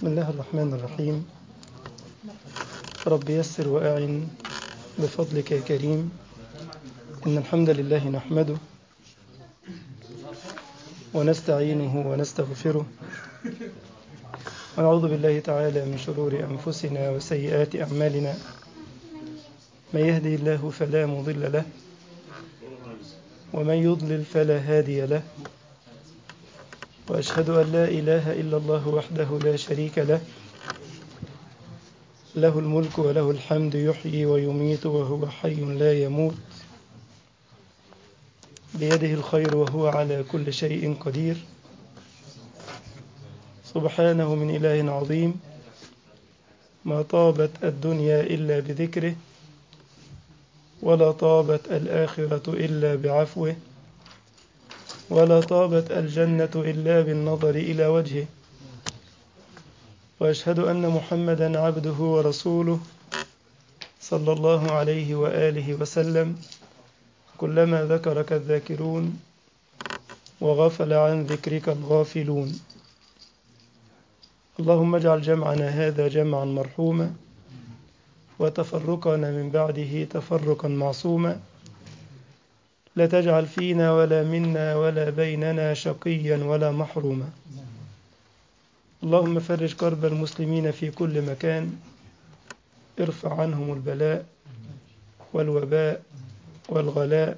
بسم الله الرحمن الرحيم رب يسر وأعن بفضلك يا كريم إن الحمد لله نحمده ونستعينه ونستغفره ونعوذ بالله تعالى من شرور أنفسنا وسيئات أعمالنا من يهدي الله فلا مضل له ومن يضلل فلا هادي له وأشهد أن لا إله إلا الله وحده لا شريك له له الملك وله الحمد يحيي ويميت وهو حي لا يموت بيده الخير وهو على كل شيء قدير سبحانه من إله عظيم ما طابت الدنيا إلا بذكره ولا طابت الآخرة إلا بعفوه ولا طابت الجنة إلا بالنظر إلى وجهه وأشهد أن محمدا عبده ورسوله صلى الله عليه وآله وسلم كلما ذكرك الذاكرون وغفل عن ذكرك الغافلون اللهم اجعل جمعنا هذا جمعا مرحوما وتفرقنا من بعده تفرقا معصوما لا تجعل فينا ولا منا ولا بيننا شقيا ولا محروما اللهم فرج كرب المسلمين في كل مكان ارفع عنهم البلاء والوباء والغلاء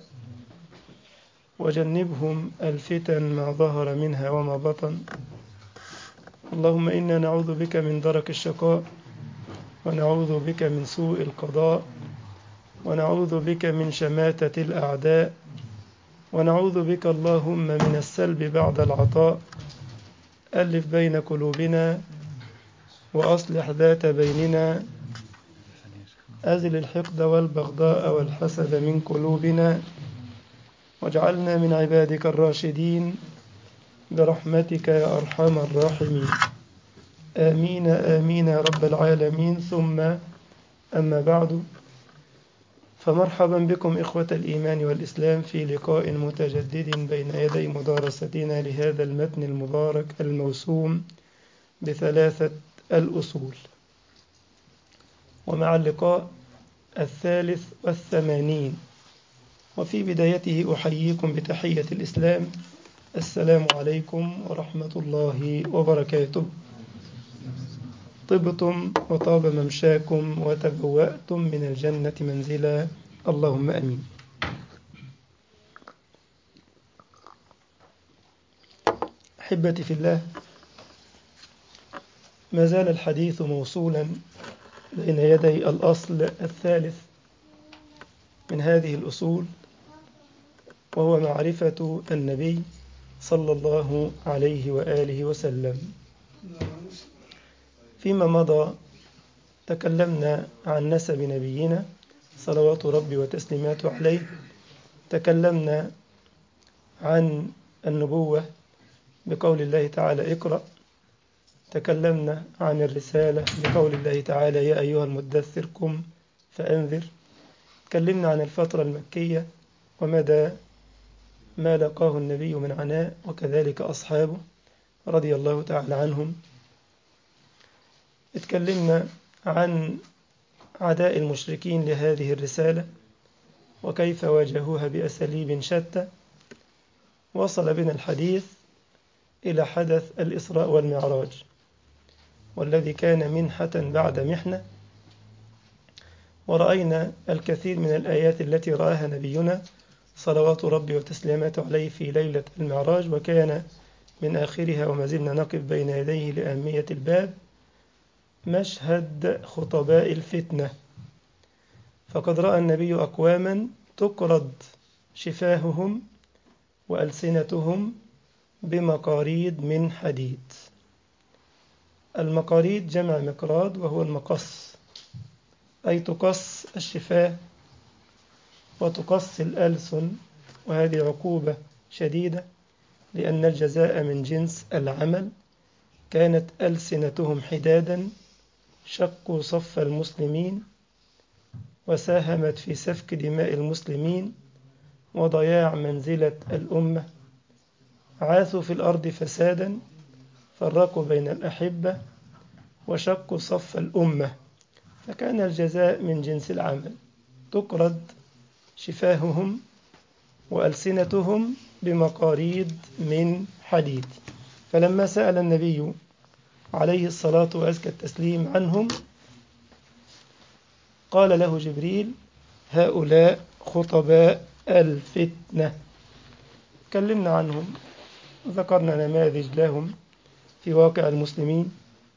وجنبهم الفتن ما ظهر منها وما بطن اللهم إنا نعوذ بك من درك الشقاء ونعوذ بك من سوء القضاء ونعوذ بك من شماتة الأعداء ونعوذ بك اللهم من السلب بعد العطاء ألف بين قلوبنا وأصلح ذات بيننا أزل الحقد والبغضاء والحسد من قلوبنا واجعلنا من عبادك الراشدين برحمتك يا أرحم الراحمين آمين آمين يا رب العالمين ثم أما بعد فمرحبا بكم إخوة الإيمان والإسلام في لقاء متجدد بين يدي مدارستنا لهذا المتن المبارك الموسوم بثلاثة الأصول ومع اللقاء الثالث والثمانين وفي بدايته أحييكم بتحية الإسلام السلام عليكم ورحمة الله وبركاته طبتم وطاب ممشاكم وتبوأتم من الجنة منزلا اللهم أمين أحبتي في الله ما زال الحديث موصولا بين يدي الأصل الثالث من هذه الأصول وهو معرفة النبي صلى الله عليه وآله وسلم فيما مضى تكلمنا عن نسب نبينا صلوات ربي وتسليماته عليه تكلمنا عن النبوة بقول الله تعالى اقرأ تكلمنا عن الرسالة بقول الله تعالى يا أيها المدثر قم فأنذر تكلمنا عن الفترة المكية ومدى ما لقاه النبي من عناء وكذلك أصحابه رضي الله تعالى عنهم اتكلمنا عن عداء المشركين لهذه الرسالة وكيف واجهوها بأساليب شتى وصل بنا الحديث إلى حدث الإسراء والمعراج والذي كان منحة بعد محنة ورأينا الكثير من الآيات التي رآها نبينا صلوات ربي وتسليماته عليه في ليلة المعراج وكان من آخرها وما زلنا نقف بين يديه لأهمية الباب مشهد خطباء الفتنة فقد رأى النبي أقواما تقرض شفاههم وألسنتهم بمقاريد من حديد المقاريد جمع مقراض وهو المقص أي تقص الشفاه وتقص الألسن وهذه عقوبة شديدة لأن الجزاء من جنس العمل كانت ألسنتهم حدادا شقوا صف المسلمين وساهمت في سفك دماء المسلمين وضياع منزلة الأمة عاثوا في الأرض فسادا فرقوا بين الأحبة وشقوا صف الأمة فكان الجزاء من جنس العمل تقرض شفاههم وألسنتهم بمقاريض من حديد فلما سأل النبي عليه الصلاة وأزكى التسليم عنهم قال له جبريل هؤلاء خطباء الفتنة كلمنا عنهم ذكرنا نماذج لهم في واقع المسلمين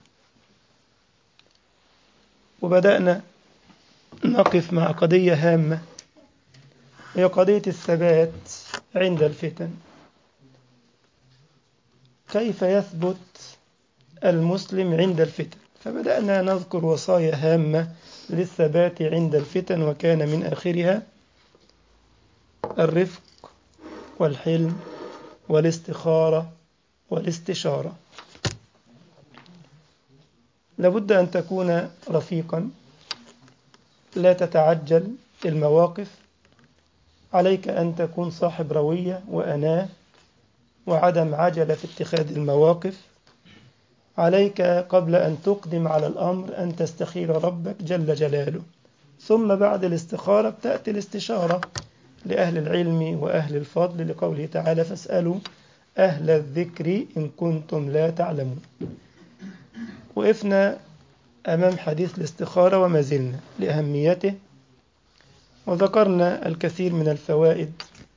وبدأنا نقف مع قضية هامة هي قضية الثبات عند الفتن كيف يثبت المسلم عند الفتن فبدأنا نذكر وصايا هامة للثبات عند الفتن وكان من آخرها الرفق والحلم والاستخارة والاستشارة لابد أن تكون رفيقا لا تتعجل المواقف عليك أن تكون صاحب روية وأناة وعدم عجلة في اتخاذ المواقف عليك قبل أن تقدم على الأمر أن تستخير ربك جل جلاله ثم بعد الاستخارة تأتي الاستشارة لأهل العلم وأهل الفضل لقوله تعالى فاسألوا أهل الذكر إن كنتم لا تعلمون وقفنا أمام حديث الاستخارة وما زلنا لأهميته وذكرنا الكثير من الفوائد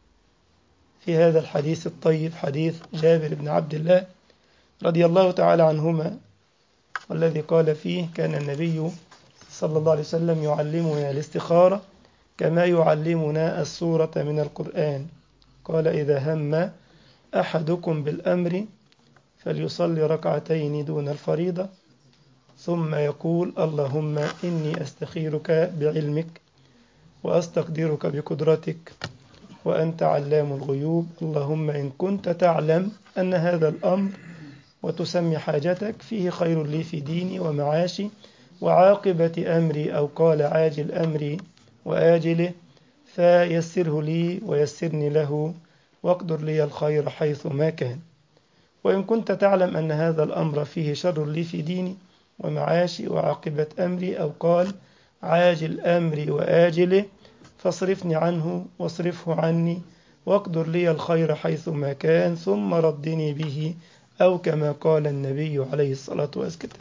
في هذا الحديث الطيب حديث جابر بن عبد الله رضي الله تعالى عنهما والذي قال فيه كان النبي صلى الله عليه وسلم يعلمنا الاستخارة كما يعلمنا السورة من القرآن قال إذا هم أحدكم بالأمر فليصلي ركعتين دون الفريضة ثم يقول اللهم إني أستخيرك بعلمك وأستقدرك بقدرتك وأنت علام الغيوب اللهم إن كنت تعلم أن هذا الأمر وتسمي حاجتك فيه خير لي في ديني ومعاشي وعاقبة أمري أو قال عاجل أمري وآجله فيسره لي ويسرني له واقدر لي الخير حيث ما كان وإن كنت تعلم أن هذا الأمر فيه شر لي في ديني ومعاشي وعاقبة أمري أو قال عاجل أمري وآجله فاصرفني عنه واصرفه عني واقدر لي الخير حيث ما كان ثم ردني به أو كما قال النبي عليه الصلاة والسلام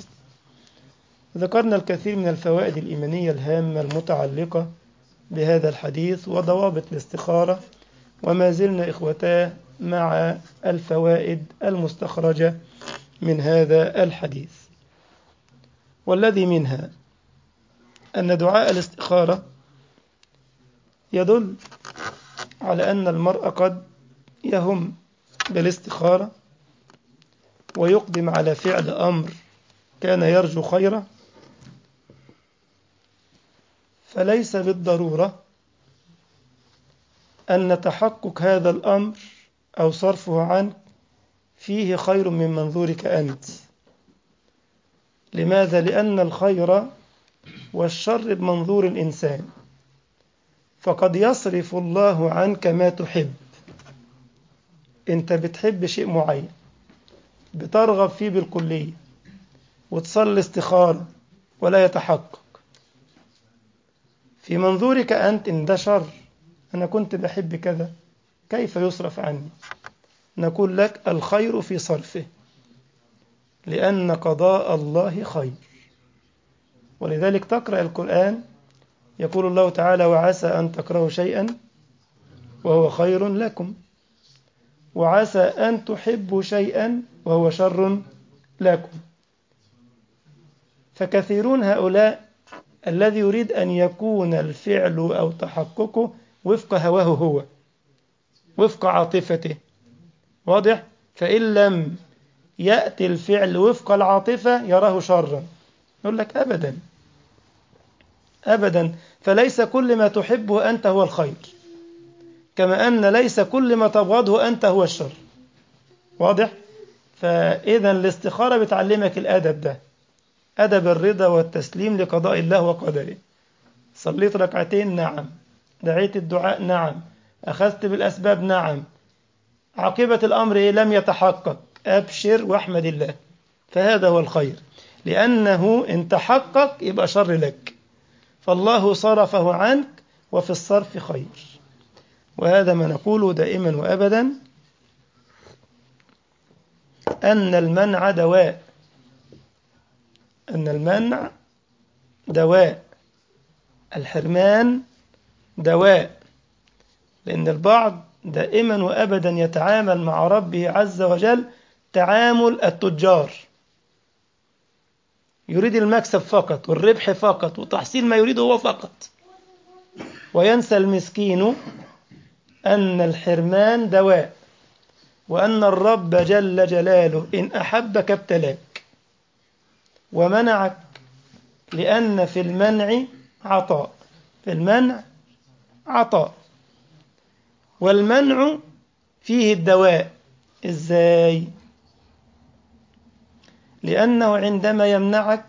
ذكرنا الكثير من الفوائد الإيمانية الهامة المتعلقة بهذا الحديث وضوابط الاستخارة وما زلنا إخوتاه مع الفوائد المستخرجة من هذا الحديث والذي منها أن دعاء الاستخارة يدل على أن المرء قد يهم بالاستخارة ويقدم على فعل أمر كان يرجو خيره فليس بالضرورة أن تحقق هذا الأمر أو صرفه عنك فيه خير من منظورك أنت لماذا؟ لأن الخير والشر بمنظور الإنسان فقد يصرف الله عنك ما تحب أنت بتحب شيء معين بترغب فيه بالكلية وتصلي استخارة ولا يتحقق في منظورك أنت إن ده شر أنا كنت بحب كذا كيف يصرف عني نقول لك الخير في صرفه لأن قضاء الله خير ولذلك تقرأ القرآن يقول الله تعالى وعسى أن تكرهوا شيئا وهو خير لكم وعسى أن تحبوا شيئا وهو شر لكم فكثيرون هؤلاء الذي يريد أن يكون الفعل أو تحققه وفق هواه هو وفق عاطفته واضح فإن لم يأتي الفعل وفق العاطفة يراه شرا يقول لك أبدا أبدا فليس كل ما تحبه أنت هو الخير كما أن ليس كل ما تبغضه أنت هو الشر واضح فإذا الاستخارة بتعلمك الأدب ده أدب الرضا والتسليم لقضاء الله وقدره صليت ركعتين نعم دعيت الدعاء نعم أخذت بالأسباب نعم عاقبة الأمر إيه لم يتحقق أبشر واحمد الله فهذا هو الخير لأنه إن تحقق يبقى شر لك فالله صرفه عنك وفي الصرف خير وهذا ما نقوله دائما وأبدا أن المنع دواء أن المنع دواء الحرمان دواء لأن البعض دائما وأبدا يتعامل مع ربه عز وجل تعامل التجار يريد المكسب فقط والربح فقط وتحصيل ما يريده هو فقط وينسى المسكين أن الحرمان دواء وأن الرب جل جلاله إن أحبك ابتلاك ومنعك لأن في المنع عطاء في المنع عطاء والمنع فيه الدواء إزاي لأنه عندما يمنعك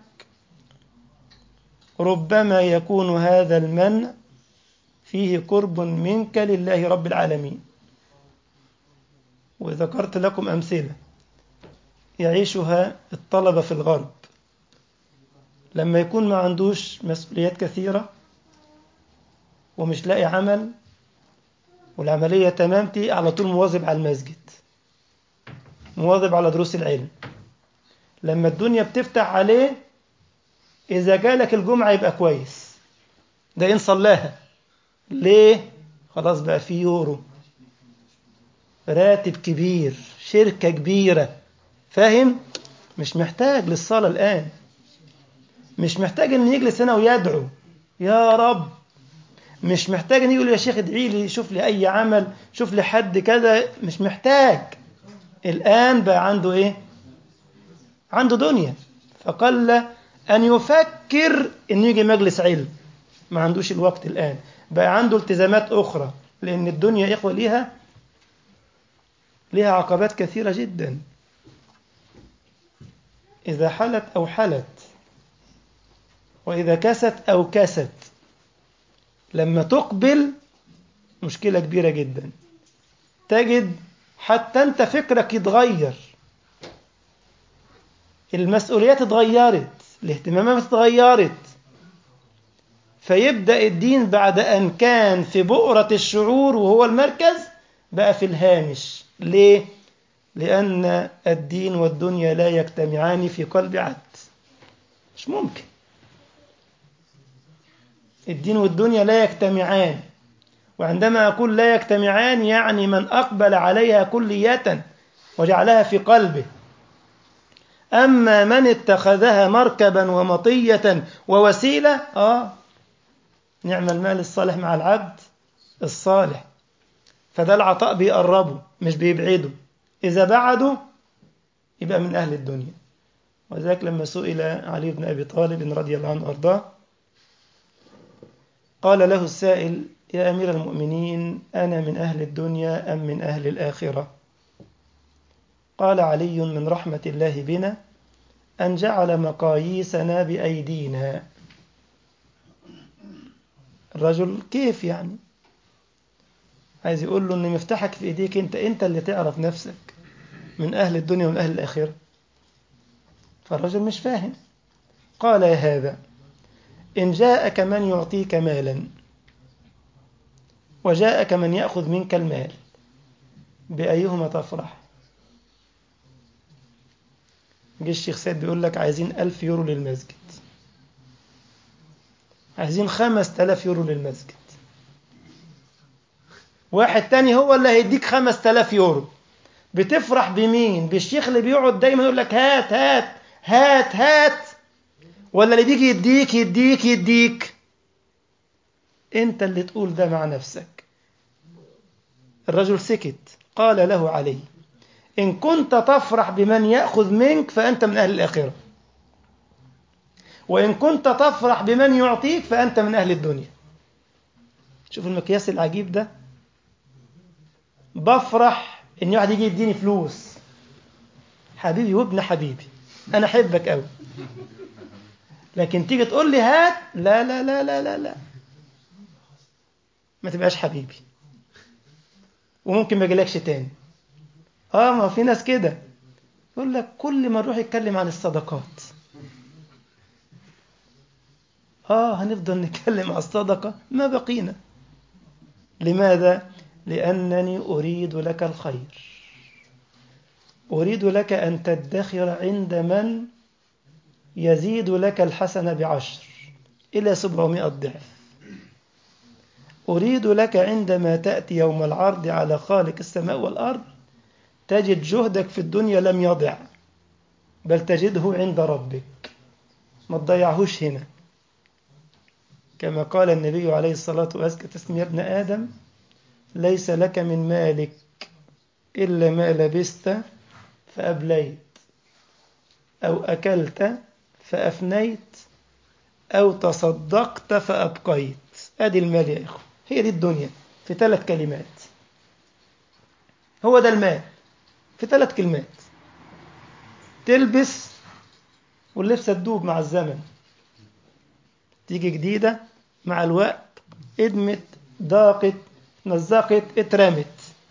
ربما يكون هذا المنع فيه قرب منك لله رب العالمين وذكرت لكم أمثلة يعيشها الطلبة في الغرب لما يكون ما عندوش مسؤوليات كثيرة ومش لاقي عمل والعملية تمامتي على طول مواظب على المسجد مواظب على دروس العلم لما الدنيا بتفتح عليه إذا جالك الجمعة يبقى كويس ده إن صلاها ليه؟ خلاص بقى في يورو راتب كبير شركة كبيرة فاهم؟ مش محتاج للصلاة الآن مش محتاج إن يجلس هنا ويدعو يا رب مش محتاج إن يقول يا شيخ ادعي لي شوف لي أي عمل شوف لي حد كذا مش محتاج الآن بقى عنده إيه؟ عنده دنيا فقل أن يفكر إنه يجي مجلس علم ما عندوش الوقت الآن بقى عنده التزامات أخرى لأن الدنيا يا إخوة ليها ليها عقبات كثيرة جدا إذا حلت أو حلت وإذا كست أو كست لما تقبل مشكلة كبيرة جدا تجد حتى أنت فكرك يتغير المسؤوليات اتغيرت الاهتمامات اتغيرت فيبدأ الدين بعد أن كان في بؤرة الشعور وهو المركز بقى في الهامش ليه؟ لأن الدين والدنيا لا يجتمعان في قلب عبد مش ممكن الدين والدنيا لا يجتمعان وعندما أقول لا يجتمعان يعني من أقبل عليها كلية وجعلها في قلبه أما من اتخذها مركبا ومطية ووسيلة آه نعم المال الصالح مع العبد الصالح فده العطاء بيقربه مش بيبعده إذا بعده يبقى من أهل الدنيا وذلك لما سئل علي بن أبي طالب رضي الله عنه وأرضاه قال له السائل يا أمير المؤمنين أنا من أهل الدنيا أم من أهل الآخرة قال علي من رحمة الله بنا أن جعل مقاييسنا بأيدينا الرجل كيف يعني عايز يقول له ان مفتاحك في ايديك انت انت اللي تعرف نفسك من اهل الدنيا ومن اهل الاخره فالرجل مش فاهم قال يا هذا ان جاءك من يعطيك مالا وجاءك من ياخذ منك المال بايهما تفرح جه الشيخ سيد بيقول لك عايزين ألف يورو للمسجد عايزين خمس تلاف يورو للمسجد واحد تاني هو اللي هيديك خمس تلاف يورو بتفرح بمين بالشيخ اللي بيقعد دايما يقول لك هات هات هات هات ولا اللي بيجي يديك يديك يديك انت اللي تقول ده مع نفسك الرجل سكت قال له علي إن كنت تفرح بمن يأخذ منك فأنت من أهل الآخرة وإن كنت تفرح بمن يعطيك فأنت من أهل الدنيا شوف المقياس العجيب ده بفرح إن واحد يجي يديني فلوس حبيبي وابن حبيبي أنا أحبك أوي لكن تيجي تقول لي هات لا لا لا لا لا لا ما تبقاش حبيبي وممكن ما يجيلكش تاني اه ما في ناس كده يقول لك كل ما نروح يتكلم عن الصدقات آه هنفضل نتكلم على الصدقة ما بقينا لماذا؟ لأنني أريد لك الخير أريد لك أن تدخر عند من يزيد لك الحسنة بعشر إلى سبعمائة ضعف أريد لك عندما تأتي يوم العرض على خالق السماء والأرض تجد جهدك في الدنيا لم يضع بل تجده عند ربك ما تضيعهوش هنا كما قال النبي عليه الصلاة والسلام تسمي يا ابن آدم ليس لك من مالك إلا ما لبست فأبليت أو أكلت فأفنيت أو تصدقت فأبقيت أدي المال يا إخوة هي دي الدنيا في ثلاث كلمات هو ده المال في ثلاث كلمات تلبس واللبسة تدوب مع الزمن تيجي جديدة مع الوقت ادمت ضاقت نزقت اترمت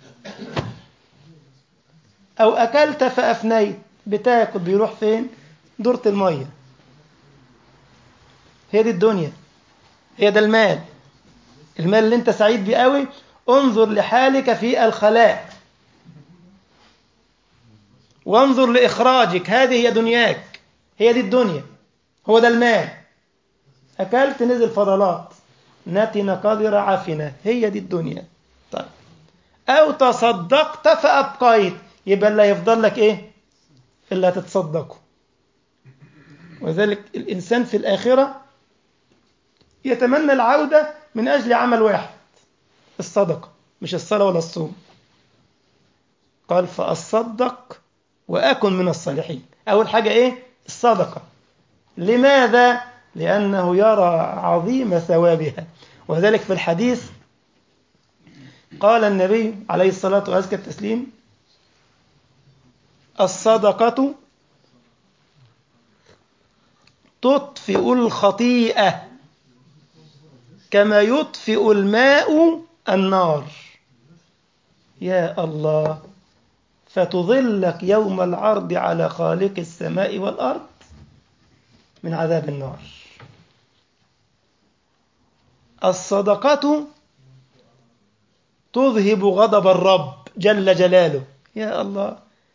أو أكلت فأفنيت بتاكل بيروح فين دورة المية هي دي الدنيا هي ده المال المال اللي انت سعيد بيه قوي انظر لحالك في الخلاء وانظر لإخراجك هذه هي دنياك هي دي الدنيا هو ده المال أكلت نزل فضلات نتن قذر عفنة هي دي الدنيا طيب أو تصدقت فأبقيت يبقى اللي هيفضل لك إيه اللي هتتصدقه وذلك الإنسان في الآخرة يتمنى العودة من أجل عمل واحد الصدقة مش الصلاة ولا الصوم قال فأصدق وأكن من الصالحين أول حاجة إيه الصدقة لماذا لأنه يرى عظيم ثوابها وذلك في الحديث قال النبي عليه الصلاة وأزكى التسليم الصدقة تطفئ الخطيئة كما يطفئ الماء النار يا الله فتظلك يوم العرض على خالق السماء والأرض من عذاب النار الصدقة تذهب غضب الرب جل جلاله يا الله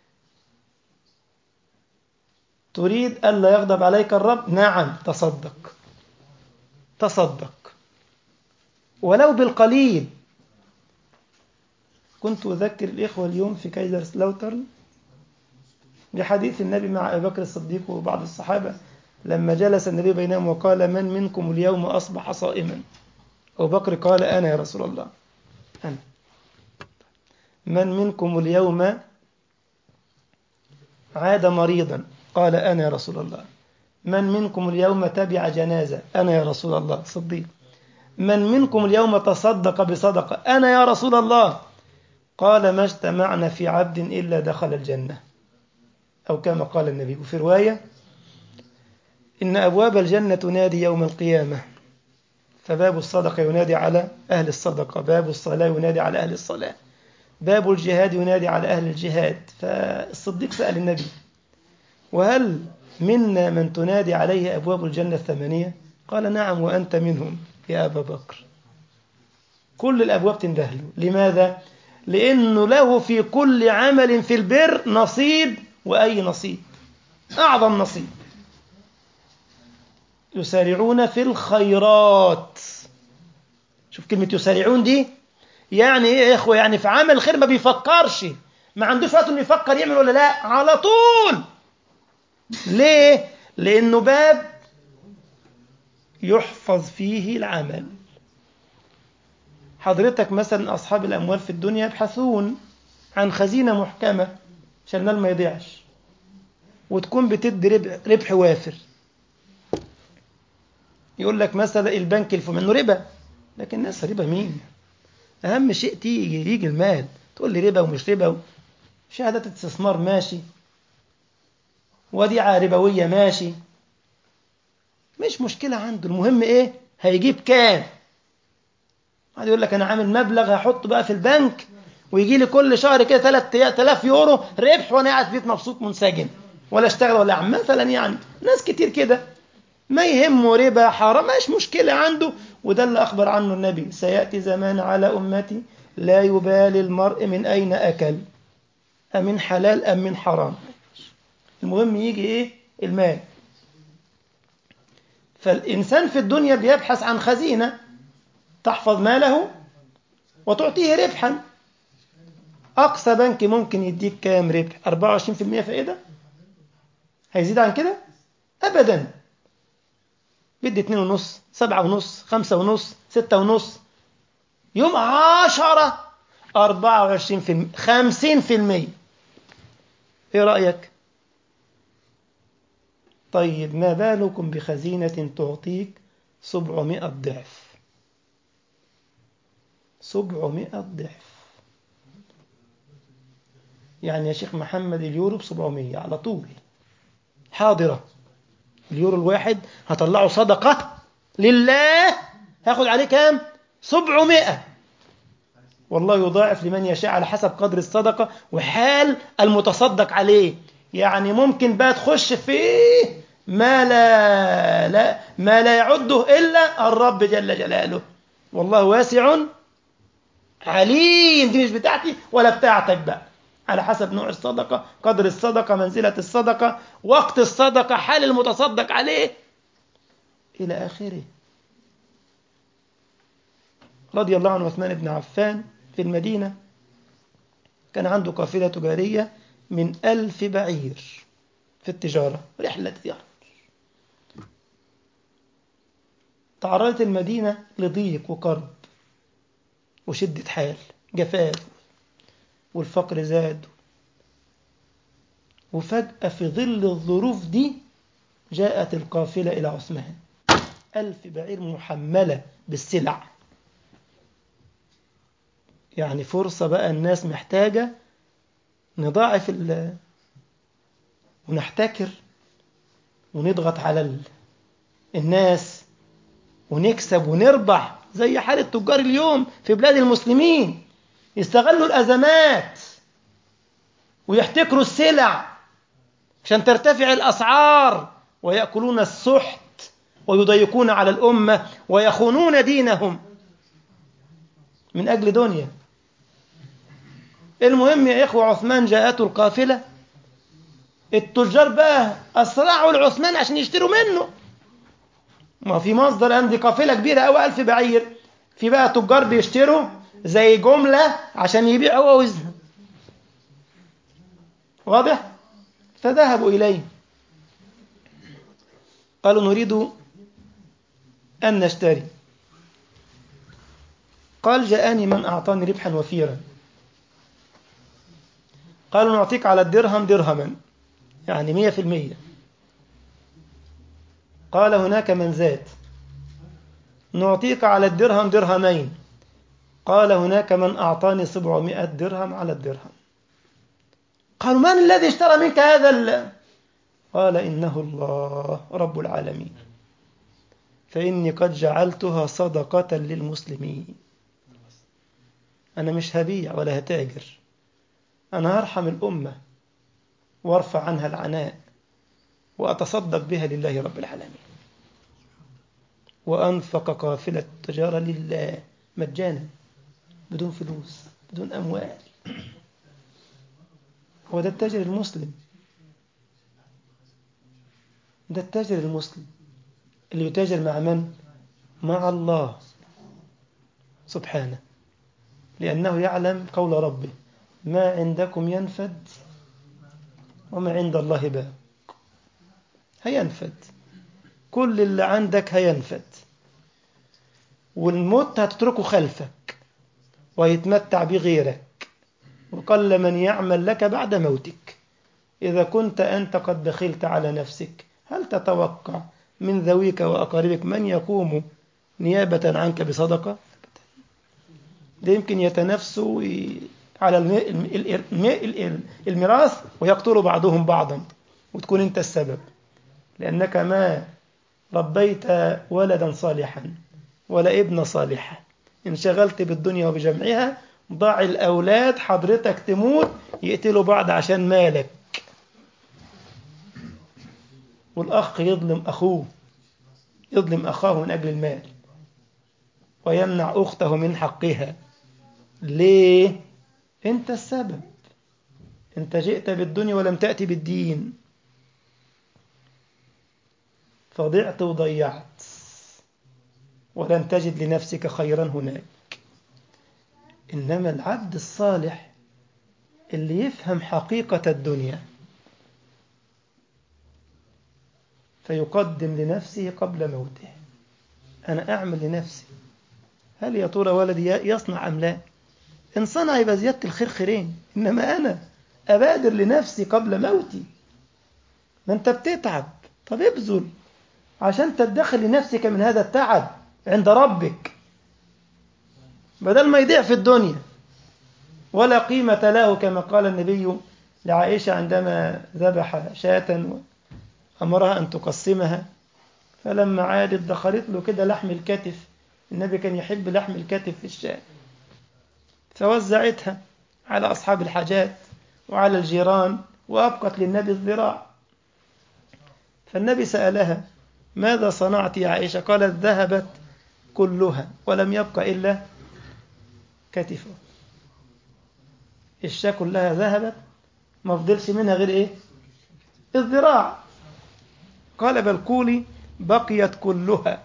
تريد ألا يغضب عليك الرب نعم تصدق تصدق ولو بالقليل كنت أذكر الإخوة اليوم في كايزر سلاوترن بحديث النبي مع أبي بكر الصديق وبعض الصحابة لما جلس النبي بينهم وقال من منكم اليوم أصبح صائما أبو بكر قال أنا يا رسول الله أنا من منكم اليوم عاد مريضا قال أنا يا رسول الله من منكم اليوم تبع جنازة أنا يا رسول الله صديق من منكم اليوم تصدق بصدقة أنا يا رسول الله قال ما اجتمعنا في عبد إلا دخل الجنة أو كما قال النبي وفي رواية إن أبواب الجنة تنادي يوم القيامة فباب الصدقة ينادي على أهل الصدقة باب الصلاة ينادي على أهل الصلاة باب الجهاد ينادي على أهل الجهاد فالصديق سأل النبي وهل منا من تنادي عليه أبواب الجنة الثمانية قال نعم وأنت منهم يا أبا بكر كل الأبواب تندهله لماذا؟ لأنه له في كل عمل في البر نصيب وأي نصيب أعظم نصيب يسارعون في الخيرات شوف كلمة يسارعون دي يعني ايه يا اخوة يعني في عمل الخير ما بيفكرش ما عندوش وقت انه يفكر يعمل ولا لا على طول ليه لانه باب يحفظ فيه العمل حضرتك مثلا اصحاب الاموال في الدنيا يبحثون عن خزينه محكمه عشان المال ما يضيعش وتكون بتدي ربح, ربح وافر يقول لك مثلا البنك الفلاني منه ربا لكن الناس ربا مين اهم شيء تيجي يجي المال تقول لي ربا ومش ربا شهادات استثمار ماشي وديعة ربوية ماشي مش مشكلة عنده المهم ايه هيجيب كام واحد يقول لك انا عامل مبلغ هحطه بقى في البنك ويجي لي كل شهر كده 3000 يورو ربح وانا قاعد في بيت مبسوط منسجم ولا اشتغل ولا اعمل مثلا يعني ناس كتير كده ما يهمه ربا حرام مش مشكلة عنده وده اللي أخبر عنه النبي سيأتي زمان على أمتي لا يبالي المرء من أين أكل أمن حلال أم من حرام المهم يجي إيه المال فالإنسان في الدنيا بيبحث عن خزينة تحفظ ماله وتعطيه ربحا أقصى بنك ممكن يديك كام ربح 24% فائدة هيزيد عن كده أبدا بدي اتنين ونص سبعة ونص خمسة ونص ستة ونص يوم عشرة أربعة وعشرين في المية خمسين في المية إيه رأيك طيب ما بالكم بخزينة تعطيك سبعمائة ضعف سبعمائة ضعف يعني يا شيخ محمد اليورو بسبعمية على طول حاضرة اليورو الواحد هطلعه صدقة لله هاخد عليه كام سبعمائة والله يضاعف لمن يشاء على حسب قدر الصدقة وحال المتصدق عليه يعني ممكن بقى تخش فيه ما لا, لا ما لا يعده إلا الرب جل جلاله والله واسع عليم دي مش بتاعتي ولا بتاعتك بقى على حسب نوع الصدقة قدر الصدقة منزلة الصدقة وقت الصدقة حال المتصدق عليه إلى آخره رضي الله عن عثمان بن عفان في المدينة كان عنده قافلة تجارية من ألف بعير في التجارة رحلة تجارة تعرضت المدينة لضيق وكرب وشدة حال جفاف والفقر زاد وفجأة في ظل الظروف دي جاءت القافلة إلى عثمان ألف بعير محملة بالسلع يعني فرصة بقى الناس محتاجة نضاعف ال ونحتكر ونضغط على ال... الناس ونكسب ونربح زي حال التجار اليوم في بلاد المسلمين يستغلوا الأزمات ويحتكروا السلع عشان ترتفع الأسعار ويأكلون السحت ويضيقون على الأمة ويخونون دينهم من أجل دنيا المهم يا إخوة عثمان جاءته القافلة التجار بقى أسرعوا لعثمان عشان يشتروا منه ما في مصدر عندي قافلة كبيرة أوي ألف بعير في بقى تجار بيشتروا زي جملة عشان يبيعوا وزن واضح فذهبوا إليه قالوا نريد أن نشتري قال جاءني من أعطاني ربحا وفيرا قالوا نعطيك على الدرهم درهما يعني مية في المية قال هناك من زاد نعطيك على الدرهم درهمين قال هناك من أعطاني سبعمائة درهم على الدرهم قالوا من الذي اشترى منك هذا ال... قال إنه الله رب العالمين فإني قد جعلتها صدقة للمسلمين أنا مش هبيع ولا هتاجر أنا هرحم الأمة وارفع عنها العناء وأتصدق بها لله رب العالمين وأنفق قافلة التجارة لله مجانا بدون فلوس بدون أموال هو ده التاجر المسلم ده التاجر المسلم اللي يتاجر مع من؟ مع الله سبحانه لأنه يعلم قول ربه ما عندكم ينفد وما عند الله باق هينفد كل اللي عندك هينفد والموت هتتركه خلفك ويتمتع بغيرك وقل من يعمل لك بعد موتك إذا كنت أنت قد بخلت على نفسك هل تتوقع من ذويك وأقاربك من يقوم نيابة عنك بصدقة ده يمكن يتنافسوا على الميراث ويقتلوا بعضهم بعضا وتكون أنت السبب لأنك ما ربيت ولدا صالحا ولا ابن صالحا انشغلت بالدنيا وبجمعها ضاع الأولاد حضرتك تموت يقتلوا بعض عشان مالك والأخ يظلم أخوه يظلم أخاه من أجل المال ويمنع أخته من حقها ليه؟ أنت السبب أنت جئت بالدنيا ولم تأتي بالدين فضعت وضيعت ولن تجد لنفسك خيرا هناك إنما العبد الصالح اللي يفهم حقيقة الدنيا فيقدم لنفسه قبل موته أنا أعمل لنفسي هل يا ترى ولدي يصنع أم لا إن صنع يبقى زيادة الخير خيرين إنما أنا أبادر لنفسي قبل موتي ما أنت بتتعب طب ابذل عشان تدخل لنفسك من هذا التعب عند ربك بدل ما يضيع في الدنيا ولا قيمة له كما قال النبي لعائشة عندما ذبح شاة أمرها أن تقسمها فلما عادت دخلت له كده لحم الكتف النبي كان يحب لحم الكتف في الشاة فوزعتها على أصحاب الحاجات وعلى الجيران وأبقت للنبي الذراع فالنبي سألها ماذا صنعت يا عائشة قالت ذهبت كلها ولم يبق إلا كتفه الشاة كلها ذهبت ما فضلش منها غير إيه الذراع قال بل قولي بقيت كلها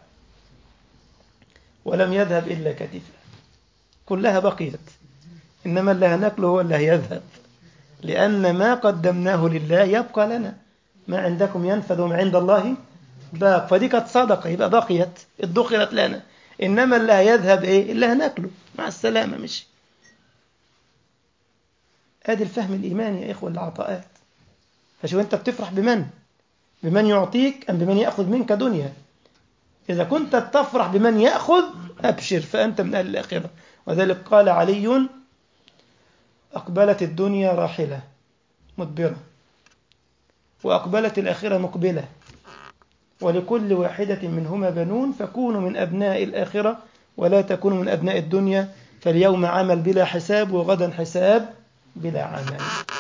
ولم يذهب إلا كتفه كلها بقيت إنما اللي هناكله هو اللي هيذهب لأن ما قدمناه لله يبقى لنا ما عندكم ينفذ وما عند الله باق فدي كانت صدقة يبقى بقيت ادخرت لنا إنما اللي هيذهب إيه اللي هناكله مع السلامة مشي ادي الفهم الإيماني يا إخوة العطاءات فشوف أنت بتفرح بمن بمن يعطيك أم بمن يأخذ منك دنيا إذا كنت تفرح بمن يأخذ أبشر فأنت من أهل الآخرة وذلك قال علي أقبلت الدنيا راحلة مدبرة وأقبلت الآخرة مقبلة ولكل واحدة منهما بنون فكونوا من أبناء الآخرة ولا تكونوا من أبناء الدنيا فاليوم عمل بلا حساب وغدا حساب بلا عمل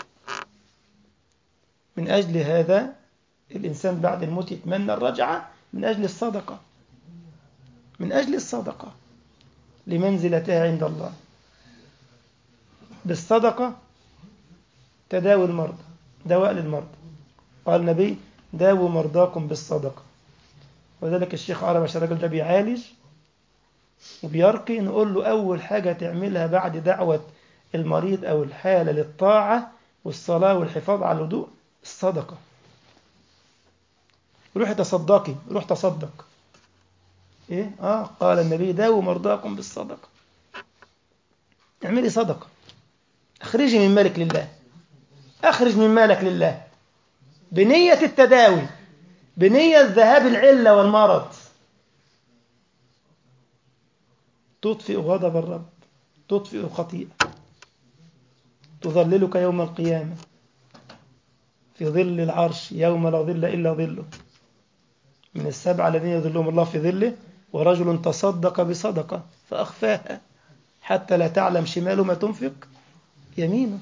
من أجل هذا الإنسان بعد الموت يتمنى الرجعة من أجل الصدقة من أجل الصدقة لمنزلتها عند الله بالصدقة تداوي المرضى دواء للمرضى قال النبي داووا مرضاكم بالصدقة وذلك الشيخ عرب عشان الراجل ده بيعالج وبيرقي نقول له أول حاجة تعملها بعد دعوة المريض أو الحالة للطاعة والصلاة والحفاظ على الهدوء الصدقة روح تصدقي روح تصدق إيه؟ آه قال النبي داووا مرضاكم بالصدقة اعملي صدقة اخرجي من مالك لله اخرج من مالك لله بنية التداوي بنية ذهاب العلة والمرض تطفئ غضب الرب تطفئ الخطيئة تظللك يوم القيامة في ظل العرش يوم لا ظل إلا ظله من السبعة الذين يظلهم الله في ظله ورجل تصدق بصدقة فأخفاها حتى لا تعلم شماله ما تنفق يمينه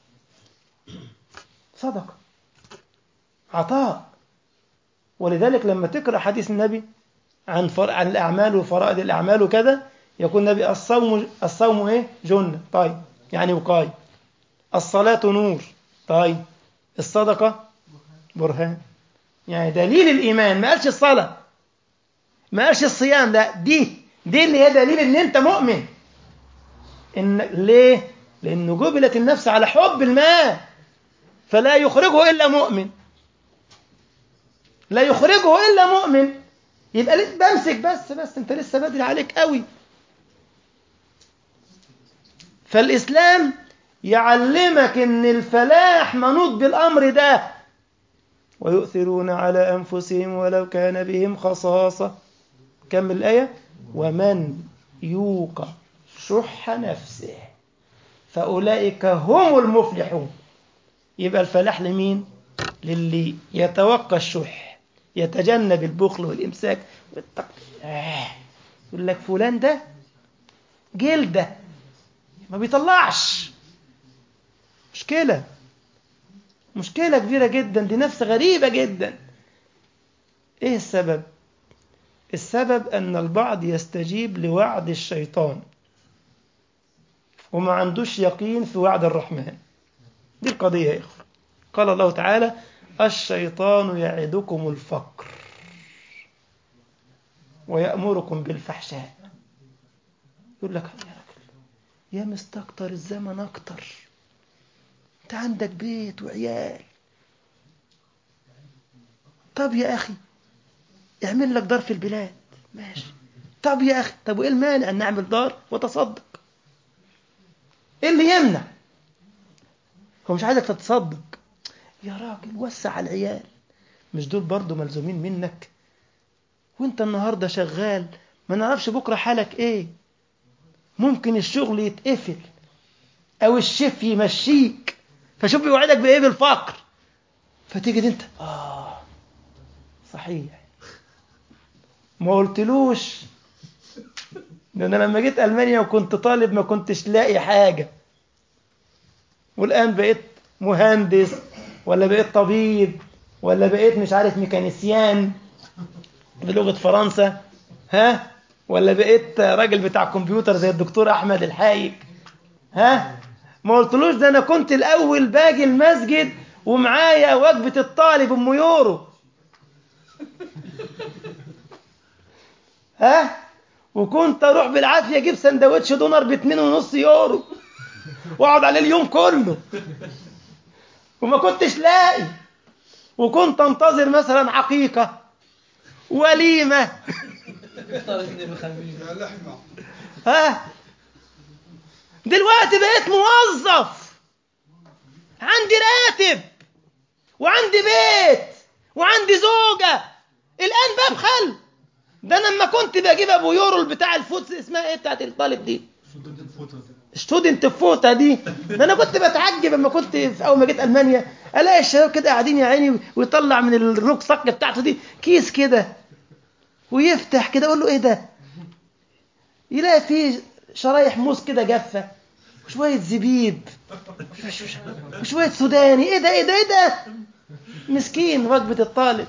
صدقة عطاء ولذلك لما تقرأ حديث النبي عن فر... عن الأعمال وفرائض الأعمال وكذا يقول النبي الصوم الصوم إيه؟ جنة طيب يعني وقاية الصلاة نور طيب الصدقة برهان يعني دليل الإيمان ما قالش الصلاة ما قالش الصيام لا دي دي اللي هي دليل إن أنت مؤمن إن ليه؟ لأنه جبلت النفس على حب المال فلا يخرجه إلا مؤمن لا يخرجه إلا مؤمن يبقى لسه بمسك بس بس أنت لسه بدري عليك قوي فالإسلام يعلمك إن الفلاح منوط بالأمر ده ويؤثرون على أنفسهم ولو كان بهم خصاصة كمل الآية ومن يوق شح نفسه فأولئك هم المفلحون يبقى الفلاح لمين للي يتوقى الشح يتجنب البخل والإمساك آه. يقول لك فلان ده جلده ما بيطلعش مشكلة مشكلة كبيرة جدا دي نفس غريبة جدا ايه السبب السبب أن البعض يستجيب لوعد الشيطان وما عندوش يقين في وعد الرحمن دي القضية يا إخوة قال الله تعالى الشيطان يعدكم الفقر ويأمركم بالفحشاء يقول لك يا راجل يا مستكتر الزمن أكتر أنت عندك بيت وعيال طب يا أخي اعمل لك دار في البلاد ماشي طب يا أخي طب وإيه المانع أن نعمل دار وتصدق إيه اللي يمنع هو مش عايزك تتصدق يا راجل وسع على العيال مش دول برضو ملزومين منك وانت النهارده شغال ما نعرفش بكره حالك ايه ممكن الشغل يتقفل او الشيف يمشيك فشوف بيوعدك بايه بالفقر فتيجي انت اه صحيح ما قلتلوش ده انا لما جيت المانيا وكنت طالب ما كنتش لاقي حاجه والان بقيت مهندس ولا بقيت طبيب ولا بقيت مش عارف ميكانيسيان بلغه فرنسا ها ولا بقيت راجل بتاع كمبيوتر زي الدكتور احمد الحايك ها ما قلتلوش ده انا كنت الاول باجي المسجد ومعايا وجبه الطالب ام يورو ها وكنت اروح بالعافيه اجيب سندوتش دونر باتنين ونص يورو واقعد عليه اليوم كله وما كنتش لاقي وكنت انتظر مثلا عقيقه وليمه ها دلوقتي بقيت موظف عندي راتب وعندي بيت وعندي زوجة الآن ببخل ده أنا لما كنت بجيب أبو يورو بتاع الفوت اسمها إيه بتاعت الطالب دي ستودنت فوتا دي ده أنا كنت بتعجب لما كنت في أول ما جيت ألمانيا ألاقي الشباب كده قاعدين يا عيني ويطلع من الروك صك بتاعته دي كيس كده ويفتح كده أقول له إيه ده يلاقي فيه شرايح موز كده جافة وشوية زبيب وشوية سوداني ايه ده ايه ده ايه ده مسكين وجبة الطالب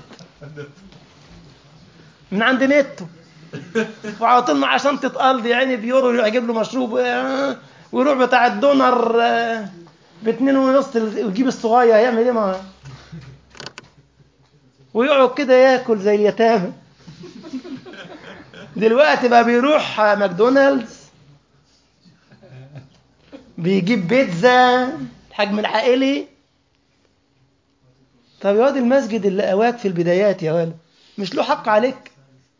من عند نتو وعلى طول معاه شنطة قلب يا عيني بيورو يروح يجيب له مشروب ويروح بتاع الدونر باتنين ونص ويجيب الصغير هيعمل ايه ما ويقعد كده ياكل زي اليتامى دلوقتي بقى بيروح ماكدونالدز بيجيب بيتزا الحجم العائلي طب يا واد المسجد اللي قواك في البدايات يا ولد مش له حق عليك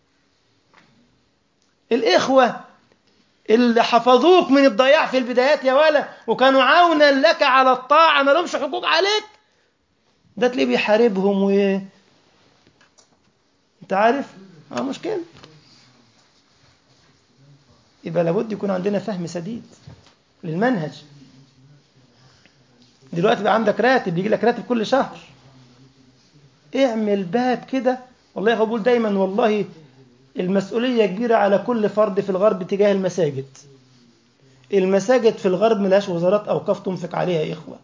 الإخوة اللي حفظوك من الضياع في البدايات يا ولد وكانوا عونا لك على الطاعة ما لهمش حقوق عليك ده تلاقيه بيحاربهم و انت عارف اه مشكلة يبقى لابد يكون عندنا فهم سديد للمنهج دلوقتي بقى عندك راتب بيجي لك راتب كل شهر اعمل باب كده والله بقول دايما والله المسؤولية كبيرة على كل فرد في الغرب تجاه المساجد المساجد في الغرب ملهاش وزارات أوقاف تنفق عليها يا إخوة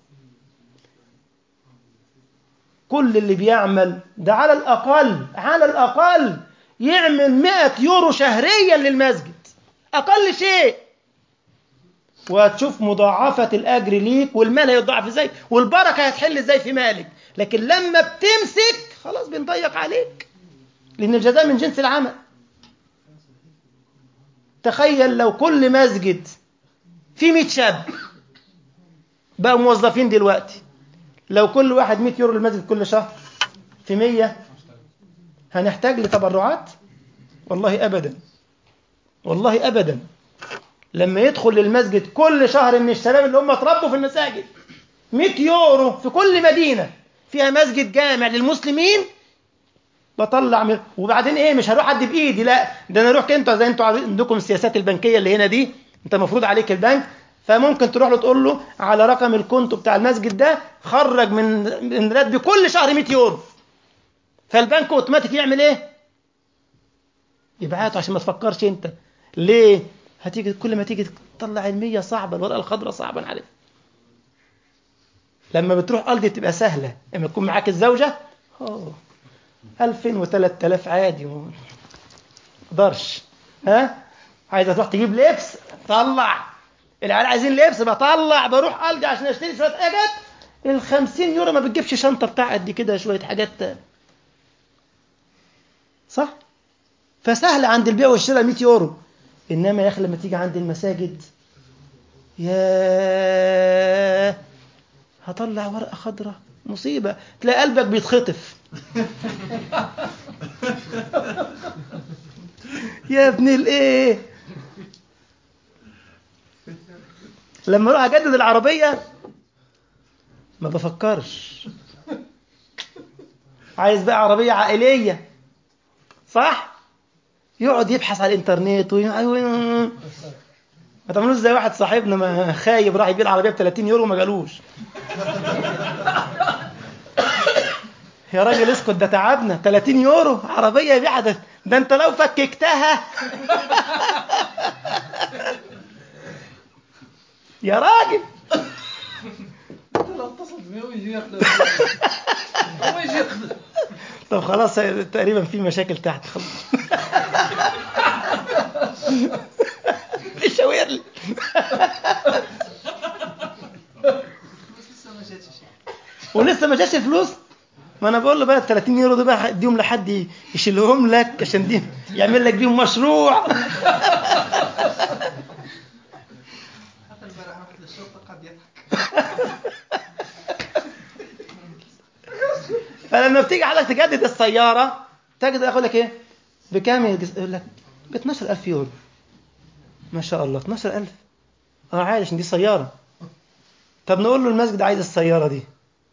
كل اللي بيعمل ده على الأقل على الأقل يعمل 100 يورو شهريا للمسجد أقل شيء وهتشوف مضاعفة الأجر ليك والمال هيضاعف ازاي والبركة هتحل ازاي في مالك لكن لما بتمسك خلاص بنضيق عليك لأن الجزاء من جنس العمل تخيل لو كل مسجد في 100 شاب بقوا موظفين دلوقتي لو كل واحد 100 يورو للمسجد كل شهر في 100 هنحتاج لتبرعات والله أبدا والله أبدا لما يدخل للمسجد كل شهر من الشباب اللي هم اتربوا في المساجد 100 يورو في كل مدينة فيها مسجد جامع للمسلمين بطلع من وبعدين ايه مش هروح ادي بايدي لا ده انا اروح انتوا زي انتوا عندكم السياسات البنكيه اللي هنا دي انت المفروض عليك البنك فممكن تروح له تقول له على رقم الكونتو بتاع المسجد ده خرج من من راتبي كل شهر 100 يورو فالبنك اوتوماتيك يعمل ايه؟ يبعته عشان ما تفكرش انت ليه؟ هتيجي كل ما تيجي تطلع المية صعبة الورقة الخضراء صعبة أنا عارف لما بتروح قلبي بتبقى سهلة لما تكون معاك الزوجة أوه 2000 و3000 عادي قدرش ها عايزه تروح تجيب لبس طلع العيال عايزين لبس بطلع بروح الجا عشان اشتري شويه حاجات ال 50 يورو ما بتجيبش شنطه بتاع قد كده شويه حاجات صح فسهل عند البيع والشراء 100 يورو انما يا اخي لما تيجي عند المساجد يا هطلع ورقه خضراء مصيبه تلاقي قلبك بيتخطف يا ابن الايه لما اروح اجدد العربيه ما بفكرش عايز بقى عربيه عائليه صح يقعد يبحث على الانترنت وي... ما تعملوش زي واحد صاحبنا ما خايب راح يبيع العربيه ب 30 يورو ما جالوش يا راجل اسكت ده تعبنا 30 يورو عربيه يبيعها ده, ده انت لو فككتها يا راجل لو اتصل بيه ويجي ياخذ هو يجي ياخذ طب خلاص تقريبا في مشاكل تحت خلاص بيشاور لي لسه ما جاتش شيء ولسه ما جاش الفلوس ما انا بقول له بقى ال 30 يورو دول بقى اديهم لحد يشيلهم لك عشان دي يعمل لك بيهم مشروع حتى البارح رحت للشرطه قد يضحك فلما بتيجي حضرتك تجدد السياره تجد يقول لك ايه بكام يقول لك ب 12000 يورو ما شاء الله 12000 اه عادي عشان دي سياره طب نقول له المسجد عايز السياره دي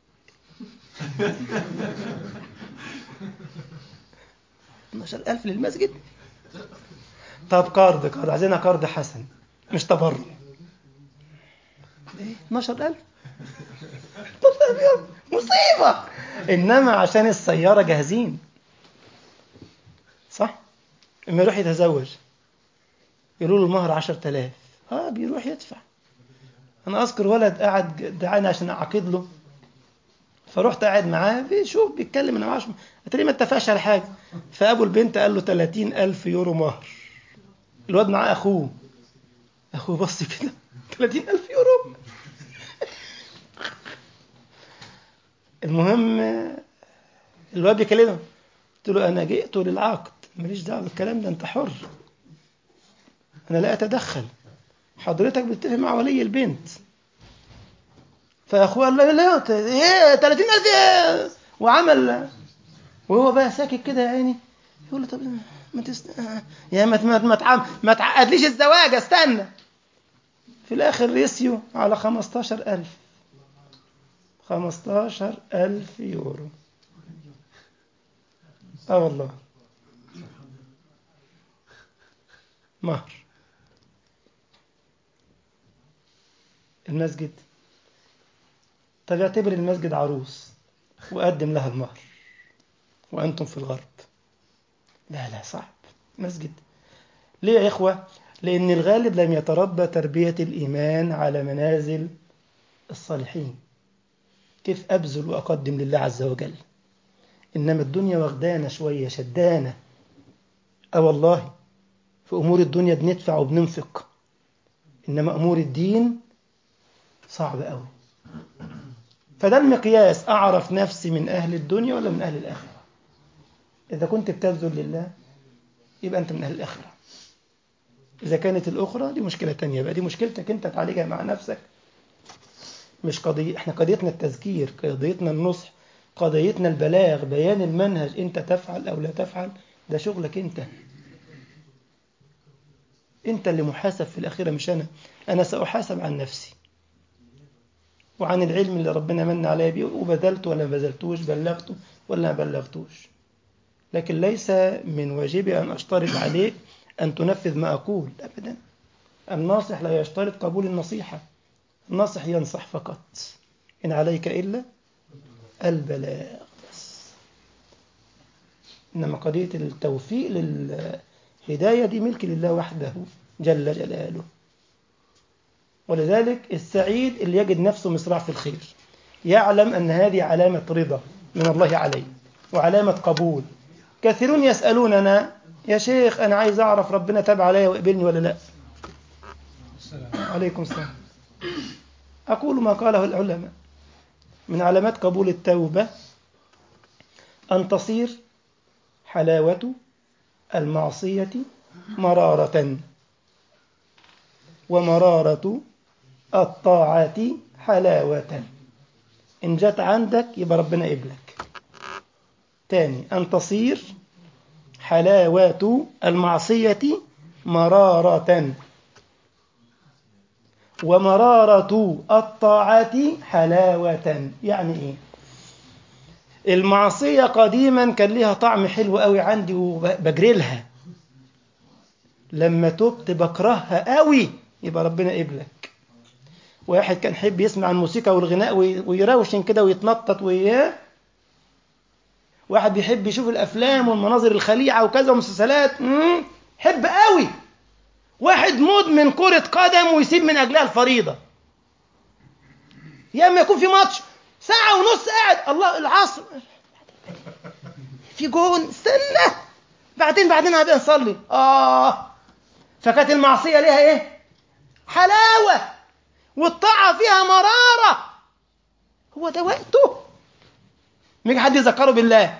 اتناشر ألف للمسجد طب قرض قرض عايزينها قرض حسن مش تبرع ايه 12000 مصيبة إنما عشان السيارة جاهزين صح؟ لما يروح يتزوج يقولوا له المهر 10000 اه بيروح يدفع انا اذكر ولد قاعد دعاني عشان اعقد له فرحت قاعد معاه بيشوف بيتكلم انا معاش اتاري ما اتفقش على حاجه فابو البنت قال له 30000 يورو مهر الواد معاه اخوه اخوه بص كده 30000 يورو المهم الواد بيكلمه قلت له انا جئت للعقد ماليش دعوه بالكلام ده انت حر انا لا اتدخل حضرتك بتتفق مع ولي البنت فاخوه قال له لا ت- ايه 30000 ايه وعمل وهو بقى ساكت كده يا عيني يقول له طب ما تست... يا ما ما ما, تعم... ما تعقدليش الزواج استنى في الاخر رسيوا على 15000 15000 يورو اه والله مهر المسجد طب اعتبر المسجد عروس وقدم لها المهر وأنتم في الغرب لا لا صعب مسجد ليه يا إخوة لأن الغالب لم يتربى تربية الإيمان على منازل الصالحين كيف أبذل وأقدم لله عز وجل إنما الدنيا واخدانا شوية شدانا أه والله في أمور الدنيا بندفع وبننفق إنما أمور الدين صعب قوي فده المقياس أعرف نفسي من أهل الدنيا ولا من أهل الآخرة إذا كنت بتبذل لله يبقى أنت من أهل الآخرة إذا كانت الأخرى دي مشكلة تانية بقى دي مشكلتك أنت تعالجها مع نفسك مش قضية إحنا قضيتنا التذكير قضيتنا النصح قضيتنا البلاغ بيان المنهج أنت تفعل أو لا تفعل ده شغلك أنت أنت اللي محاسب في الأخيرة مش أنا أنا سأحاسب عن نفسي وعن العلم اللي ربنا من علي بيه وبذلت ولا ما بذلتوش بلغته ولا ما بلغتوش لكن ليس من واجبي أن أشترط عليك أن تنفذ ما أقول أبدا الناصح لا يشترط قبول النصيحة الناصح ينصح فقط إن عليك إلا البلاغ بس إنما قضية التوفيق للهداية دي ملك لله وحده جل جلاله ولذلك السعيد اللي يجد نفسه مصراع في الخير يعلم أن هذه علامة رضا من الله عليه وعلامة قبول كثيرون يسألوننا يا شيخ أنا عايز أعرف ربنا تاب عليا وقبلني ولا لا السلام عليكم السلام أقول ما قاله العلماء من علامات قبول التوبة أن تصير حلاوة المعصية مرارة ومرارة الطاعات حلاوة إن جت عندك يبقى ربنا قبلك تاني أن تصير حلاوة المعصية مرارة ومرارة الطاعة حلاوة يعني إيه المعصية قديما كان ليها طعم حلو قوي عندي وبجري لما تبت بكرهها قوي يبقى ربنا قبلك واحد كان يحب يسمع الموسيقى والغناء وي- ويروشن كده ويتنطط وياه واحد بيحب يشوف الافلام والمناظر الخليعه وكذا ومسلسلات مم، حب قوي واحد مدمن كرة قدم ويسيب من أجلها الفريضة يا اما يكون في ماتش ساعة ونص قاعد الله العصر في جون استنى بعدين بعدين هبقى نصلي اه فكانت المعصية ليها ايه حلاوة والطاعة فيها مرارة هو ده وقته ميجي حد يذكره بالله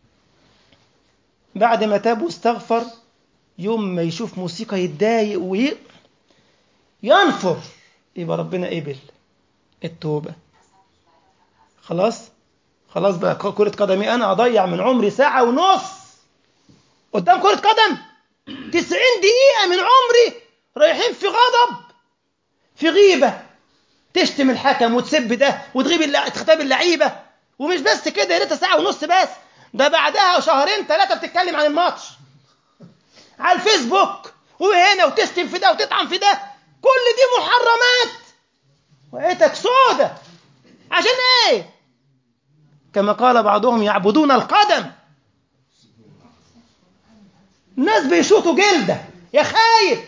بعد ما تاب واستغفر يوم ما يشوف موسيقى يتضايق وي ينفر يبقى ربنا قبل التوبة خلاص خلاص بقى كرة قدمي أنا أضيع من عمري ساعة ونص قدام كرة قدم تسعين دقيقة من عمري رايحين في غضب في غيبة تشتم الحكم وتسب ده وتغيب اللع... تختاب اللعيبة ومش بس كده يا ريتها ساعة ونص بس ده بعدها شهرين ثلاثة بتتكلم عن الماتش على الفيسبوك وهنا وتشتم في ده وتطعن في ده كل دي محرمات وقيتك سودة عشان ايه كما قال بعضهم يعبدون القدم الناس بيشوطوا جلدة يا خايب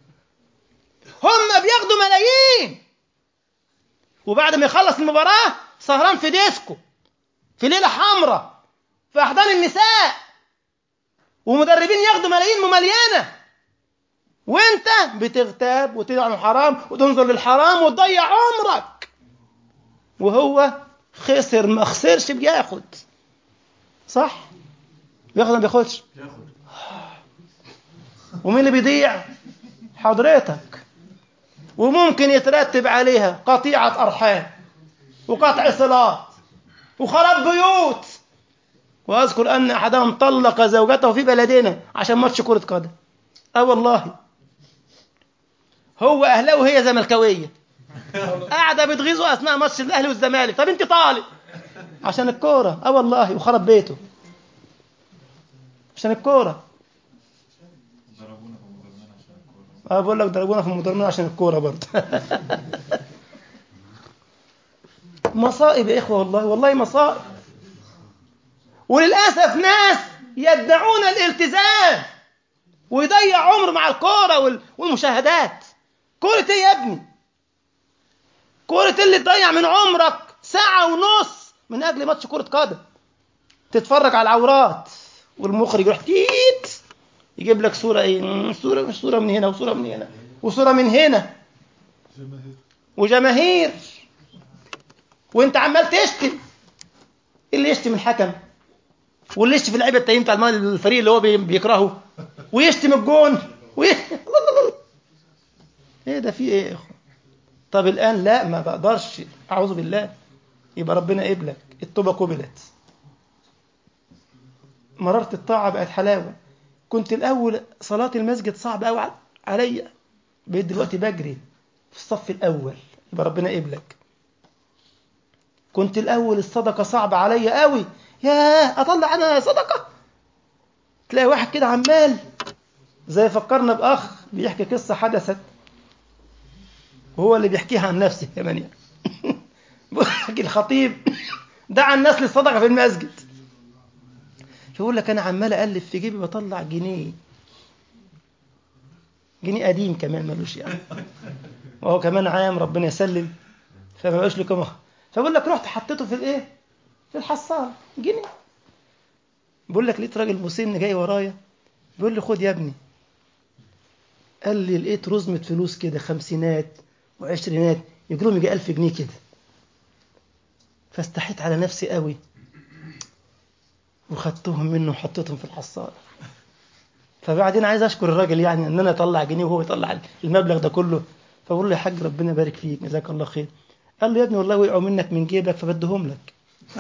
هم بياخدوا ملايين وبعد ما يخلص المباراة سهران في ديسكو في ليلة حمراء في أحضان النساء ومدربين ياخدوا ملايين ممليانة وانت بتغتاب وتدعم حرام وتنظر للحرام وتضيع عمرك وهو خسر ما خسرش بياخد صح بياخد ما بياخدش ومين اللي بيضيع حضرتك وممكن يترتب عليها قطيعة أرحام وقطع صلات وخراب بيوت وأذكر أن أحدهم طلق زوجته في بلدنا عشان ماتش كرة قدم أه والله هو أهلاوي وهي زملكاوية قاعدة بتغيظه أثناء ماتش الأهلي والزمالك طب أنت طالب عشان الكورة أه والله وخرب بيته عشان الكورة اه بقول لك ضربونا في المدرمين عشان الكوره برضه مصائب يا اخوه والله والله مصائب وللاسف ناس يدعون الالتزام ويضيع عمره مع الكوره وال- والمشاهدات كوره ايه يا ابني كوره اللي تضيع من عمرك ساعه ونص من اجل ماتش كره قدم تتفرج على العورات والمخرج يروح تيت يجيب لك صورة ايه مم، صورة صورة من هنا وصورة من هنا وصورة من هنا وجماهير وانت عمال تشتم اللي يشتم الحكم واللي يشتم اللعيبه التانيين بتاع الم- الفريق اللي هو بي- بيكرهه ويشتم الجون وي... ايه ده في ايه يا اخو طب الان لا ما بقدرش اعوذ بالله يبقى ربنا قبلك التوبه قبلت مررت الطاعه بقت حلاوه كنت الاول صلاه المسجد صعب قوي عليا بقيت دلوقتي بجري في الصف الاول يبقى ربنا قبلك كنت الاول الصدقه صعبه عليا قوي ياه اطلع انا صدقه تلاقي واحد كده عمال زي فكرنا باخ بيحكي قصه حدثت وهو اللي بيحكيها عن نفسه كمان يعني بيحكي الخطيب دعا الناس للصدقه في المسجد يقول لك انا عمال الف في جيبي بطلع جنيه جنيه قديم كمان ملوش يعني وهو كمان عام ربنا يسلم فما بقاش له كم فبقول لك رحت حطيته في الايه في الحصال جنيه بقول لك لقيت راجل مسن جاي ورايا بيقول لي خد يا ابني قال لي لقيت رزمة فلوس كده خمسينات وعشرينات يجي لهم يجي 1000 جنيه كده فاستحيت على نفسي قوي وخدتهم منه وحطيتهم في الحصالة فبعدين عايز اشكر الراجل يعني ان انا اطلع جنيه وهو يطلع المبلغ ده كله فبقول له يا حاج ربنا يبارك فيك جزاك الله خير قال له يا ابني والله وقعوا منك من جيبك فبدهم لك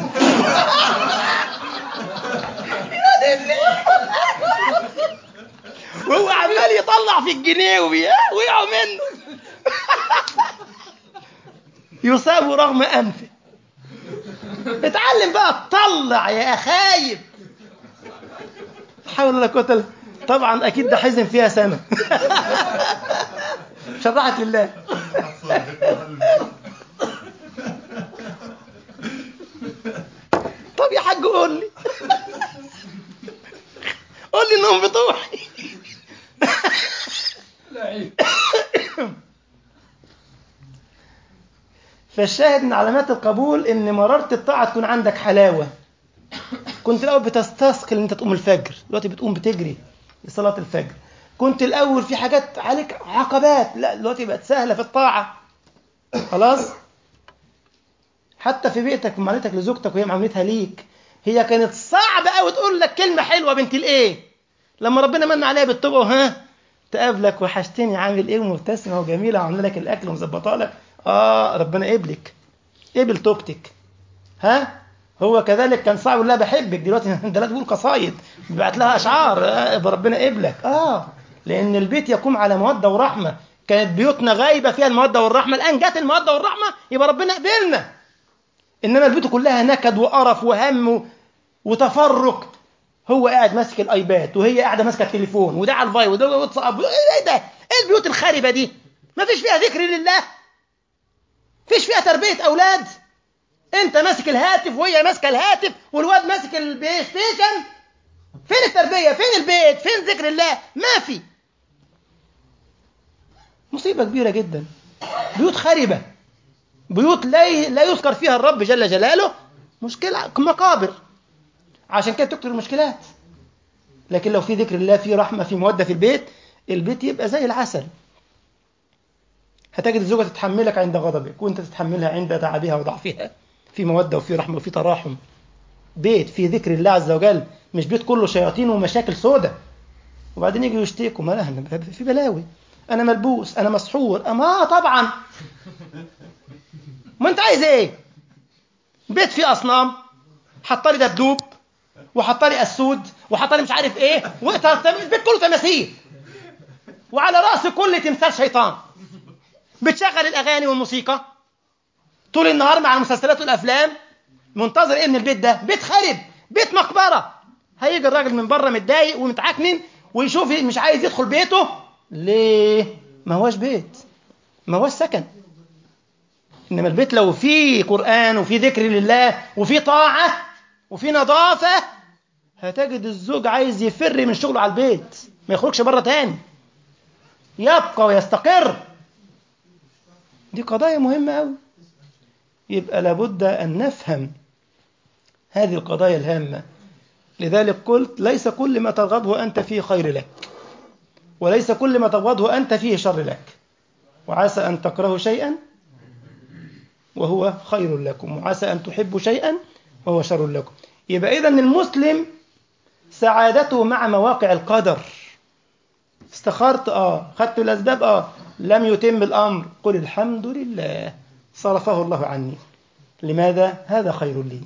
وهو عمال يطلع في الجنيه وقعوا منه يصاب رغم انفه اتعلم بقى تطلع يا خايب حول ولا قوه الا طبعا اكيد ده حزن فيها سنه شرعت لله طب يا حاج قول لي قول لي انهم بتوعي فالشاهد من علامات القبول ان مرارة الطاعة تكون عندك حلاوة كنت الاول بتستثقل ان انت تقوم الفجر دلوقتي بتقوم بتجري لصلاة الفجر كنت الاول في حاجات عليك عقبات لا دلوقتي بقت سهلة في الطاعة خلاص حتى في بيتك معاملتك لزوجتك وهي معاملتها ليك هي كانت صعبة قوي تقول لك كلمة حلوة بنت الايه لما ربنا من عليها بالتوبة ها تقابلك وحشتني عامل ايه ومبتسمة وجميلة وعامله لك الاكل ومظبطه لك اه ربنا قبلك قبل توبتك ها هو كذلك كان صعب لا بحبك دلوقتي انت لا تقول قصايد بيبعت لها اشعار آه ربنا قبلك اه لان البيت يقوم على موده ورحمه كانت بيوتنا غايبه فيها الموده والرحمه الان جت الموده والرحمه يبقى ربنا قبلنا انما البيوت كلها نكد وقرف وهم وتفرق هو قاعد ماسك الايباد وهي قاعده ماسكه التليفون وده على الفاي وده واتساب ايه ده ايه البيوت الخاربه دي ما فيش فيها ذكر لله فيش فيها تربيه اولاد انت ماسك الهاتف وهي ماسكه الهاتف والواد ماسك البلاي ستيشن فين التربيه فين البيت فين ذكر الله ما في مصيبه كبيره جدا بيوت خربه بيوت لا لا يذكر فيها الرب جل جلاله مشكله مقابر عشان كده تكتر المشكلات لكن لو في ذكر الله في رحمه في موده في البيت البيت يبقى زي العسل هتجد الزوجه تتحملك عند غضبك وانت تتحملها عند تعبها وضعفها في موده وفي رحمه وفي تراحم بيت في ذكر الله عز وجل مش بيت كله شياطين ومشاكل سودة وبعدين يجوا يشتكوا ما أنا في بلاوي انا ملبوس انا مسحور اما طبعا ما انت عايز ايه بيت فيه اصنام حط لي دبدوب وحط لي اسود وحط لي مش عارف ايه البيت كله تماثيل وعلى راس كل تمثال شيطان بتشغل الاغاني والموسيقى طول النهار مع المسلسلات والافلام منتظر ايه من البيت ده بيت خرب بيت مقبره هيجي الراجل من بره متضايق ومتعكنن ويشوف مش عايز يدخل بيته ليه ما هوش بيت ما هوش سكن انما البيت لو فيه قران وفيه ذكر لله وفيه طاعه وفيه نظافه هتجد الزوج عايز يفر من شغله على البيت ما يخرجش بره تاني يبقى ويستقر دي قضايا مهمه قوي يبقى لابد ان نفهم هذه القضايا الهامه لذلك قلت ليس كل ما ترغبه انت فيه خير لك وليس كل ما تبغضه انت فيه شر لك وعسى ان تكرهوا شيئا وهو خير لكم وعسى ان تحبوا شيئا وهو شر لكم يبقى اذا المسلم سعادته مع مواقع القدر استخرت اه خدت الاسباب اه لم يتم الامر قل الحمد لله صرفه الله عني لماذا هذا خير لي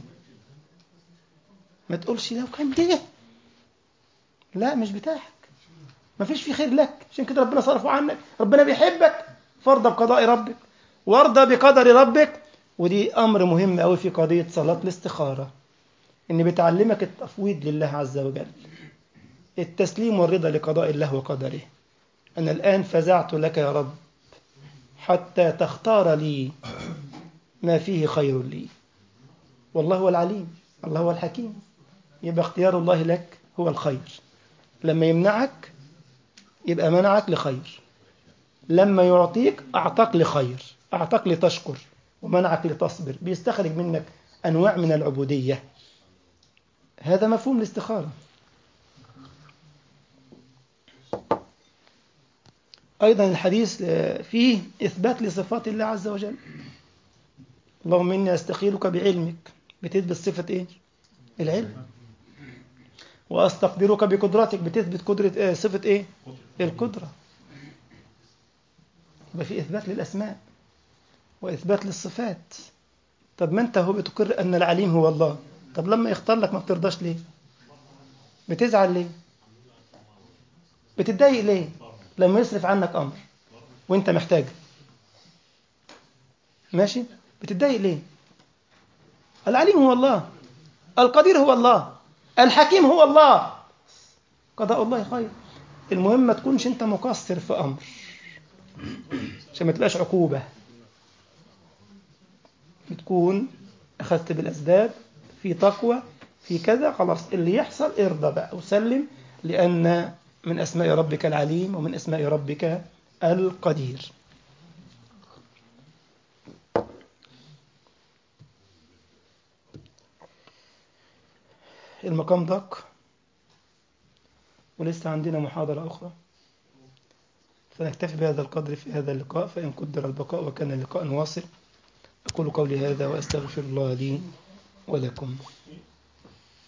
ما تقولش لو كان ده لا مش بتاعك ما فيش في خير لك عشان كده ربنا صرفه عنك ربنا بيحبك فارضى بقضاء ربك وارضى بقدر ربك ودي امر مهم قوي في قضيه صلاه الاستخاره ان بتعلمك التفويض لله عز وجل التسليم والرضا لقضاء الله وقدره انا الان فزعت لك يا رب حتى تختار لي ما فيه خير لي والله هو العليم الله هو الحكيم يبقى اختيار الله لك هو الخير لما يمنعك يبقى منعك لخير لما يعطيك أعطاك لخير أعطاك لتشكر ومنعك لتصبر بيستخرج منك أنواع من العبودية هذا مفهوم الاستخارة أيضا الحديث فيه إثبات لصفات الله عز وجل اللهم إني أستخيلك بعلمك بتثبت صفة إيه؟ العلم وأستقدرك بقدرتك بتثبت قدرة إيه؟ صفة إيه؟ القدرة يبقى في إثبات للأسماء وإثبات للصفات طب ما أنت هو بتقر أن العليم هو الله طب لما يختار لك ما بترضاش ليه بتزعل ليه بتتضايق ليه لما يصرف عنك أمر وأنت محتاج ماشي بتتضايق ليه العليم هو الله القدير هو الله الحكيم هو الله قضاء الله خير المهم ما تكونش انت مقصر في امر عشان ما تبقاش عقوبة بتكون أخذت بالأسباب في تقوى في كذا خلاص اللي يحصل ارضى بقى وسلم لأن من أسماء ربك العليم ومن أسماء ربك القدير المقام ضاق ولسه عندنا محاضرة أخرى فنكتفي بهذا القدر في هذا اللقاء فإن قدر البقاء وكان اللقاء واصل أقول قولي هذا وأستغفر الله لي ولكم